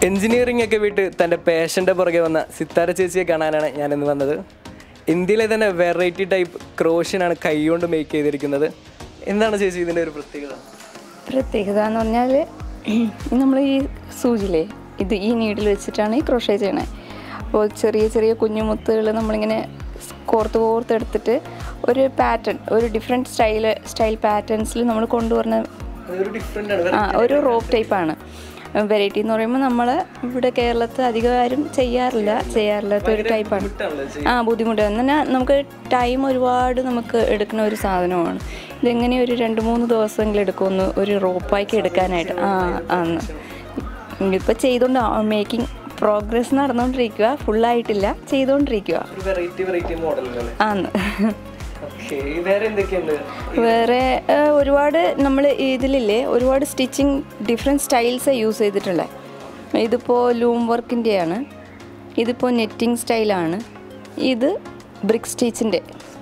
engineering ഒക്കെ വിട്ട് തൻ്റെ പാഷൻ്റെ പുറകെ വന്ന സിത്താര ചേച്ചിയെ കാണാനാണ് ഞാനിന്ന് വന്നത് ഇന്ത്യയിലെ തന്നെ വെറൈറ്റി ടൈപ്പ് ക്രോഷ്യനാണ് കൈകൊണ്ട് മേക്ക് ചെയ്തിരിക്കുന്നത് എന്താണ് ചേച്ചി ഇതിൻ്റെ ഒരു പ്രത്യേകത പ്രത്യേകത എന്ന് പറഞ്ഞാൽ നമ്മൾ ഈ സൂചിലേ ഇത് ഈ നീഡിൽ വെച്ചിട്ടാണ് ഈ ക്രോഷേ ചെയ്യണത് അപ്പോൾ ചെറിയ ചെറിയ കുഞ്ഞുമുത്തുകൾ നമ്മളിങ്ങനെ കോർത്ത് കോർത്ത് എടുത്തിട്ട് ഒരു പാറ്റേൺ ഒരു ഡിഫറെൻറ്റ് സ്റ്റൈൽ സ്റ്റൈൽ പാറ്റേൺസിൽ നമ്മൾ കൊണ്ടുവരുന്ന അതൊരു ഡിഫറെൻ്റ് ആണ് ആ ഒരു റോപ്പ് ടൈപ്പാണ് വെറൈറ്റി എന്ന് പറയുമ്പോൾ നമ്മൾ ഇവിടെ കേരളത്തിൽ അധികം ആരും ചെയ്യാറില്ല ചെയ്യാറില്ലാത്ത ഒരു ടൈപ്പാണ് ബുദ്ധിമുട്ടാണല്ലോ ആ ബുദ്ധിമുട്ട് എന്നാൽ നമുക്ക് ടൈം ഒരുപാട് നമുക്ക് എടുക്കുന്ന ഒരു സാധനമാണ് ഇതെങ്ങനെ ഒരു രണ്ട് മൂന്ന് ദിവസമെങ്കിലും എടുക്കുമെന്ന് ഒരു റോപ്പാക്കി എടുക്കാനായിട്ട് ആ ആന്ന് ഇപ്പോൾ ചെയ്തുകൊണ്ട് മേക്കിംഗ് പ്രോഗ്രസ് നടന്നുകൊണ്ടിരിക്കുക ഫുള്ളായിട്ടില്ല ചെയ്തുകൊണ്ടിരിക്കുക ഒരു വെറൈറ്റി വെറൈറ്റി മോഡലുകൾ ആന്ന് ഓക്കെ വേറെ എന്തൊക്കെയുണ്ട് വേറെ ആ, ഒരുപാട് നമ്മൾ ഇതിലില്ലേ ഒരുപാട് സ്റ്റിച്ചിങ് ഡിഫറെൻറ്റ് സ്റ്റൈൽസ് യൂസ് ചെയ്തിട്ടുള്ളത് ഇതിപ്പോൾ ലൂം വർക്കിൻ്റെയാണ് ഇതിപ്പോൾ നെറ്റിംഗ് സ്റ്റൈലാണ് ഇത് ബ്രിക്ക് സ്റ്റിച്ചിൻ്റെ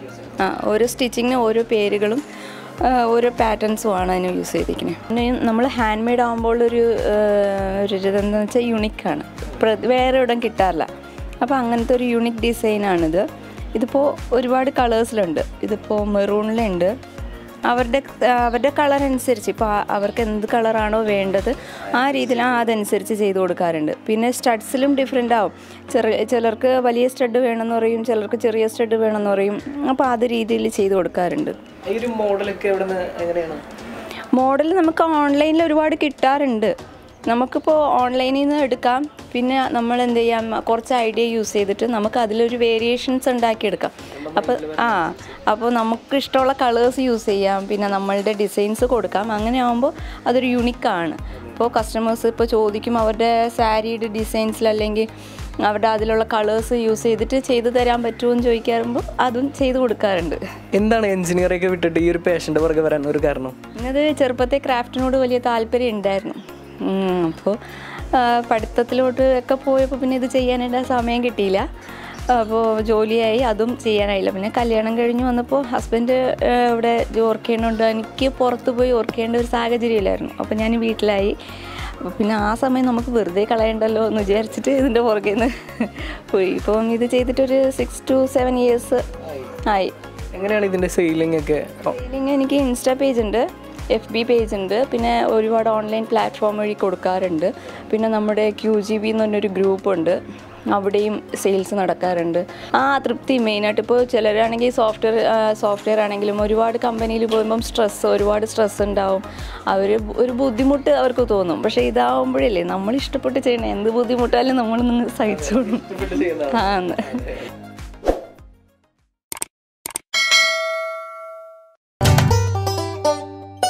ആ ഓരോ സ്റ്റിച്ചിങ്ങിന് ഓരോ പേരുകളും ആ, ഓരോ പാറ്റേൺസുമാണ് അതിന് യൂസ് ചെയ്തിരിക്കുന്നത് പിന്നെ നമ്മൾ ഹാൻഡ് മെയ്ഡ് ആകുമ്പോൾ ഒരു ആ, ഒരു ഇതെന്ന് വെച്ചാൽ യുണിക്കാണ് വേറെ ഇവിടം കിട്ടാറില്ല അപ്പോൾ അങ്ങനത്തെ ഒരു യുണിക് ഡിസൈനാണിത് ഇതിപ്പോൾ ഒരുപാട് കളേഴ്സിലുണ്ട് ഇതിപ്പോൾ മെറൂണിലുണ്ട് അവരുടെ അവരുടെ കളർ അനുസരിച്ച് ഇപ്പോൾ അവർക്ക് എന്ത് കളറാണോ വേണ്ടത് ആ രീതിയിൽ ആ അതനുസരിച്ച് ചെയ്ത് കൊടുക്കാറുണ്ട് പിന്നെ സ്റ്റഡ്സിലും ഡിഫറെൻ്റ് ആവും ചെറിയ ചിലർക്ക് വലിയ സ്റ്റഡ് വേണമെന്ന് പറയും ചിലർക്ക് ചെറിയ സ്റ്റഡ് വേണമെന്ന് പറയും അപ്പോൾ അത് രീതിയിൽ ചെയ്ത് കൊടുക്കാറുണ്ട് ഈ ഒരു മോഡലൊക്കെ എവിടെ നിന്ന് എങ്ങനെയാണ് മോഡൽ നമുക്ക് ഓൺലൈനിൽ ഒരുപാട് കിട്ടാറുണ്ട് നമുക്കിപ്പോൾ ഓൺലൈനിൽ നിന്ന് എടുക്കാം പിന്നെ നമ്മൾ എന്ത് ചെയ്യാം കുറച്ച് ഐഡിയ യൂസ് ചെയ്തിട്ട് നമുക്ക് അതിലൊരു വേരിയേഷൻസ് ഉണ്ടാക്കിയെടുക്കാം അപ്പോൾ ആ അപ്പോൾ നമുക്ക് ഇഷ്ടമുള്ള കളേഴ്സ് യൂസ് ചെയ്യാം പിന്നെ നമ്മളുടെ ഡിസൈൻസ് കൊടുക്കാം അങ്ങനെ ആകുമ്പോൾ അതൊരു യുണിക്കാണ് ഇപ്പോൾ കസ്റ്റമേഴ്സ് ഇപ്പോൾ ചോദിക്കും അവരുടെ സാരിയുടെ ഡിസൈൻസിൽ അല്ലെങ്കിൽ അവരുടെ അതിലുള്ള കളേഴ്സ് യൂസ് ചെയ്തിട്ട് ചെയ്തു തരാൻ പറ്റുമോ എന്ന് ചോദിക്കാറുമ്പോൾ അതും ചെയ്തു കൊടുക്കാറുണ്ട് എന്താണ് എഞ്ചിനീയറൊക്കെ വിട്ടിട്ട് ഈ ഒരു പാഷൻ്റെ പുറകെ വരാൻ ഒരു കാരണം അത് ചെറുപ്പത്തെ ക്രാഫ്റ്റിനോട് വലിയ താല്പര്യം ഉണ്ടായിരുന്നു അപ്പോൾ പഠിത്തത്തിലോട്ട് ഒക്കെ പോയപ്പോൾ പിന്നെ ഇത് ചെയ്യാനായിട്ട് സമയം കിട്ടിയില്ല അപ്പോൾ ജോലിയായി അതും ചെയ്യാനായില്ല പിന്നെ കല്യാണം കഴിഞ്ഞ് വന്നപ്പോൾ ഹസ്ബൻഡ് ഇവിടെ വർക്ക് ചെയ്യുന്നുണ്ട് എനിക്ക് പുറത്ത് പോയി വർക്ക് ചെയ്യേണ്ട ഒരു സാഹചര്യമില്ലായിരുന്നു അപ്പോൾ ഞാൻ വീട്ടിലായി അപ്പോൾ പിന്നെ ആ സമയം നമുക്ക് വെറുതെ കളയണ്ടല്ലോ എന്ന് വിചാരിച്ചിട്ട് ഇതിൻ്റെ പുറകെ നിന്ന് പോയി ഇപ്പം ഇത് ചെയ്തിട്ടൊരു സിക്സ് ടു സെവൻ ഇയേഴ്സ് ആയി എങ്ങനെയാണ് ഇതിൻ്റെ സെയിലിംഗ് ഒക്കെ ഓ, സെയിലിംഗ് എനിക്ക് ഇൻസ്റ്റാ പേജ് ഉണ്ട് എഫ് ബി പേജ് ഉണ്ട് പിന്നെ ഒരുപാട് ഓൺലൈൻ പ്ലാറ്റ്ഫോം വഴി കൊടുക്കാറുണ്ട് പിന്നെ നമ്മുടെ ക്യൂ ജി ബി എന്ന് പറഞ്ഞൊരു ഗ്രൂപ്പ് ഉണ്ട് അവിടെയും സെയിൽസ് നടക്കാറുണ്ട് ആ തൃപ്തി മെയിനായിട്ട് ഇപ്പോൾ ചിലരാണെങ്കിൽ സോഫ്റ്റ്വെയർ സോഫ്റ്റ്വെയർ ആണെങ്കിലും ഒരുപാട് കമ്പനിയിൽ പോകുമ്പം സ്ട്രെസ് ഒരുപാട് സ്ട്രെസ് ഉണ്ടാവും അവർ ഒരു ബുദ്ധിമുട്ട് അവർക്ക് തോന്നും പക്ഷേ ഇതാവുമ്പോഴല്ലേ നമ്മൾ ഇഷ്ടപ്പെട്ട് ചെയ്യണം എന്ത് ബുദ്ധിമുട്ടായാലും നമ്മൾ സഹിച്ചോളും ഇഷ്ടപ്പെട്ട് ചെയ്യുന്നതാണ് ആ